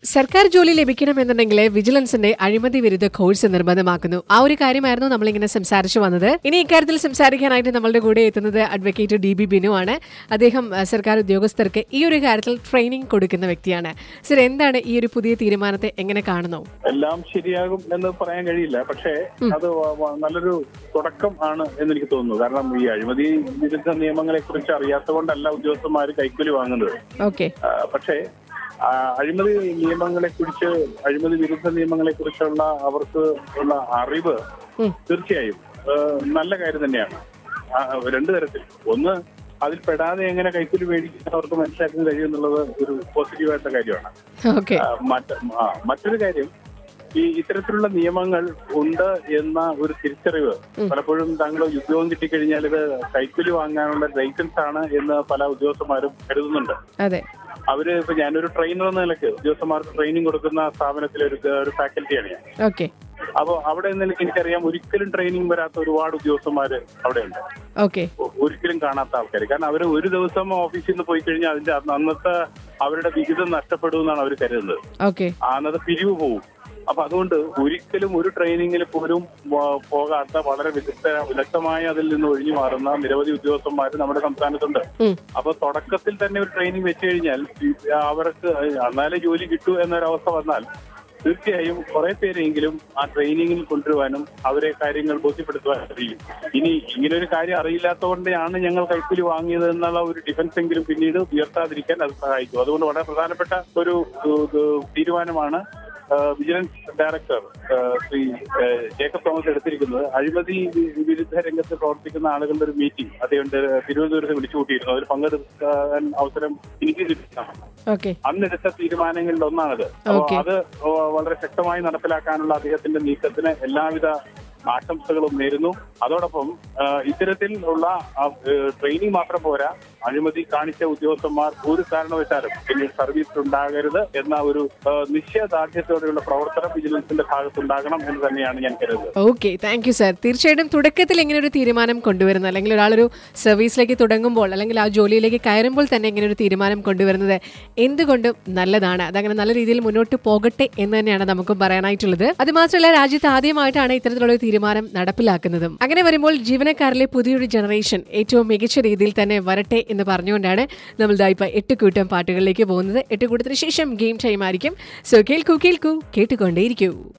സർക്കാർ ജോലി ലഭിക്കണമെന്നുണ്ടെങ്കിൽ വിജിലൻസിന്റെ അഴിമതി വിരുദ്ധ കോഴ്സ് നിർബന്ധമാക്കുന്നു ആ ഒരു കാര്യമായിരുന്നു നമ്മളിങ്ങനെ സംസാരിച്ചു വന്നത് ഇനി ഇക്കാര്യത്തിൽ സംസാരിക്കാനായിട്ട് നമ്മളുടെ കൂടെ എത്തുന്നത് അഡ്വക്കേറ്റ് ഡി ബി ബിനു ആണ് അദ്ദേഹം അഹ്, സർക്കാർ ഉദ്യോഗസ്ഥർക്ക് ഈ ഒരു കാര്യത്തിൽ ട്രെയിനിങ് കൊടുക്കുന്ന വ്യക്തിയാണ് സർ എന്താണ് ഈ ഒരു പുതിയ തീരുമാനത്തെ എങ്ങനെ കാണുന്നു എല്ലാം ശരിയാകും എന്ന് പറയാൻ കഴിയില്ല പക്ഷേ അത് വ- വ- നല്ലൊരു തുടക്കം ആണ് എന്ന് എനിക്ക് തോന്നുന്നു കാരണം ഈ അഴിമതി വിരുദ്ധ നിയമങ്ങളെ കുറിച്ച് അറിയാത്തതുകൊണ്ടല്ല ഉദ്യോഗസ്ഥന്മാർ കൈക്കൂലി വാങ്ങുന്നത് ഓക്കെ ആ, പക്ഷേ ആ, അഴിമതി നിയമങ്ങളെ കുറിച്ച് അഴിമതി വിരുദ്ധ നിയമങ്ങളെ കുറിച്ചുള്ള അവർക്ക് ഉള്ള അറിവ് ഉം. തീർച്ചയായും ആ, നല്ല കാര്യം തന്നെയാണ് ആ, രണ്ടു തരത്തിൽ ഒന്ന് അതിൽ പെടാതെ എങ്ങനെ കൈക്കൂലി മേടിക്കാൻ അവർക്ക് മനസ്സിലാക്കാൻ കഴിയും എന്നുള്ളത് ഒരു പോസിറ്റീവായിട്ടുള്ള കാര്യമാണ് ഓക്കെ ആ, മറ്റ് ആ, മറ്റൊരു കാര്യം ഈ ഇത്തരത്തിലുള്ള നിയമങ്ങൾ ഉണ്ട് എന്ന ഒരു തിരിച്ചറിവ് പലപ്പോഴും താങ്കൾ ഉദ്യോഗം കിട്ടിക്കഴിഞ്ഞാൽ ഇത് കൈക്കൂലി വാങ്ങാനുള്ള ലൈസൻസ് ആണ് എന്ന് പല ഉദ്യോഗസ്ഥന്മാരും കരുതുന്നുണ്ട് അതെ അവര് ഇപ്പൊ ഞാനൊരു ട്രെയിനർ എന്ന നിലയ്ക്ക് ഉദ്യോഗസ്ഥന്മാർക്ക് ട്രെയിനിങ് കൊടുക്കുന്ന സ്ഥാപനത്തിലെ ഒരു ഒരു ഫാക്കൽറ്റിയാണ് ഞാൻ ഓക്കെ അപ്പോൾ അവിടെ നിലയ്ക്ക് എനിക്കറിയാം ഒരിക്കലും ട്രെയിനിങ് വരാത്ത ഒരുപാട് ഉദ്യോഗസ്ഥന്മാര് അവിടെയുണ്ട് ഓക്കെ ഒ- ഒരിക്കലും കാണാത്ത ആൾക്കാർ കാരണം അവർ ഒരു ദിവസം ഓഫീസിൽ നിന്ന് പോയി കഴിഞ്ഞാൽ അതിന്റെ അന്ന് അന്നത്തെ അവരുടെ വിഹിതം നഷ്ടപ്പെടുമെന്നാണ് അവർ കരുതുന്നത് ഓക്കെ ആ അന്നത്തെ പിരിവ് പോവും അപ്പൊ അതുകൊണ്ട് ഒരിക്കലും ഒരു ട്രെയിനിങ്ങിൽ പോലും വ- പോകാത്ത വളരെ വിദഗ്ധ വിദഗ്ധമായി അതിൽ നിന്ന് ഒഴിഞ്ഞു മാറുന്ന നിരവധി ഉദ്യോഗസ്ഥന്മാർ നമ്മുടെ സംസ്ഥാനത്തുണ്ട് ഉം. അപ്പൊ തുടക്കത്തിൽ തന്നെ ഒരു ട്രെയിനിങ് വെച്ച് കഴിഞ്ഞാൽ ഈ അവർക്ക് എന്നാലേ ജോലി കിട്ടൂ എന്നൊരവസ്ഥ വന്നാൽ തീർച്ചയായും കുറെ പേരെങ്കിലും ആ ട്രെയിനിങ്ങിൽ കൊണ്ടുവരുവാനും അവരെ കാര്യങ്ങൾ ബോധ്യപ്പെടുത്തുവാനും കഴിയും ഇനി ഇങ്ങനെ ഒരു കാര്യം അറിയില്ലാത്തതുകൊണ്ടാണ് ഞങ്ങൾ കൈക്കൂലി വാങ്ങിയത് എന്നുള്ള ഒരു ഡിഫൻസ് എങ്കിലും പിന്നീട് ഉയർത്താതിരിക്കാൻ അത് സഹായിക്കും അതുകൊണ്ട് വളരെ പ്രധാനപ്പെട്ട ഒരു ഏഹ്, ഏഹ്, തീരുമാനമാണ് ഏഹ്, വിജിലൻസ് ഡയറക്ടർ ഏഹ്, ശ്രീ ഏഹ്, ജേക്കബ് തോമസ് എടുത്തിരിക്കുന്നത് അഴിമതി വി- വിരുദ്ധ രംഗത്ത് പ്രവർത്തിക്കുന്ന ആളുകളുടെ ഒരു മീറ്റിംഗ് അദ്ദേഹം തിരുവനന്തപുരത്ത് വിളിച്ചു കൂട്ടിയിരുന്നു അതിൽ പങ്കെടുക്കാൻ അവസരം എനിക്ക് കിട്ടിയതാണ് ഓക്കെ അന്നെടുത്ത തീരുമാനങ്ങളിൽ ഒന്നാണത് അപ്പോൾ Okay. അത് വളരെ ശക്തമായി നടപ്പിലാക്കാനുള്ള അദ്ദേഹത്തിന്റെ നീക്കത്തിന് എല്ലാവിധ ആശംസകളും നേരുന്നു അതോടൊപ്പം ആ, ഇത്തരത്തിലുള്ള ട്രെയിനിങ് മാത്രം പോരാ അഴിമതി കാണിച്ച ഉദ്യോഗസ്ഥന്മാർ ഒരു കാരണവശാലും പിന്നീട് സർവീസിൽ ഉണ്ടാകരുത് എന്ന ഒരു ആ, നിശ്ചയദാർഢ്യത്തോടെയുള്ള പ്രവർത്തനം വിജിലൻസിന്റെ ഭാഗത്തുണ്ടാകണം എന്ന് തന്നെയാണ് ഞാൻ കരുതുന്നത് ഓക്കെ താങ്ക് യു സർ തീർച്ചയായിട്ടും തുടക്കത്തിൽ ഇങ്ങനെ ഒരു തീരുമാനം കൊണ്ടുവരുന്നത് അല്ലെങ്കിൽ ഒരാളൊരു സർവീസിലേക്ക് തുടങ്ങുമ്പോൾ അല്ലെങ്കിൽ ആ ജോലിയിലേക്ക് കയറുമ്പോൾ തന്നെ ഇങ്ങനെ ഒരു തീരുമാനം കൊണ്ടുവരുന്നത് എന്തുകൊണ്ടും നല്ലതാണ് അതങ്ങനെ നല്ല രീതിയിൽ മുന്നോട്ട് പോകട്ടെ എന്ന് തന്നെയാണ് നമുക്ക് പറയാനായിട്ടുള്ളത് അത് മാത്രമല്ല രാജ്യത്ത് ആദ്യമായിട്ടാണ് ഇത്തരത്തിലുള്ള ഒരു തീരുമാനം നടപ്പിലാക്കുന്നതും അങ്ങനെ വരുമ്പോൾ ജീവനക്കാരിലെ പുതിയൊരു ജനറേഷൻ ഏറ്റവും മികച്ച രീതിയിൽ തന്നെ വരട്ടെ എന്ന് പറഞ്ഞുകൊണ്ടാണ് നമ്മൾ ദാ ഇപ്പൊ എട്ട് കൂട്ടം പാട്ടുകളിലേക്ക് പോകുന്നത് എട്ട് കൂട്ടത്തിന് ശേഷം ഗെയിം ടൈം ആയിരിക്കും സോ കേൾക്കൂ കേൾക്കൂ കേട്ടുകൊണ്ടേയിരിക്കൂ